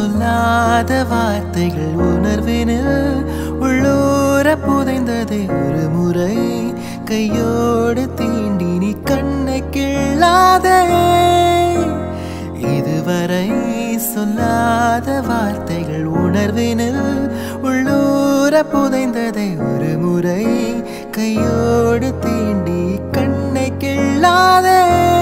சொல்லாத வார்த்தைகள் உணர்வினில் உள்ளூர புதைந்ததை ஒரு முறை கையோடு தீண்டி நீ கண்ணை கிள்ளாதே இதுவரை சொல்லாத வார்த்தைகள் உணர்வினில் உள்ளூர புதைந்ததை ஒரு முறை கையோடு தீண்டி கண்ணை கிள்ளாதே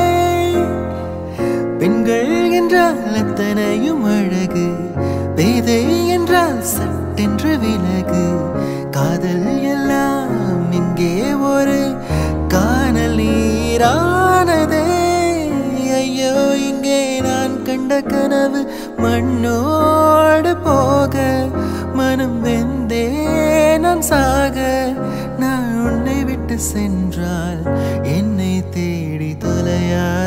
பெண்கள் என்றால் அத்தனையும் அழகு பேதை என்றால் சட்டென்று விலகு காதல் எல்லாம் இங்கே ஒரு காணல் நீரானதே ஐயோ இங்கே நான் கண்ட கனவு மண்ணோடு போக மனம் வெந்தே நான் சாக நான் உன்னை விட்டு சென்றால் என்னை தேடி தொலையா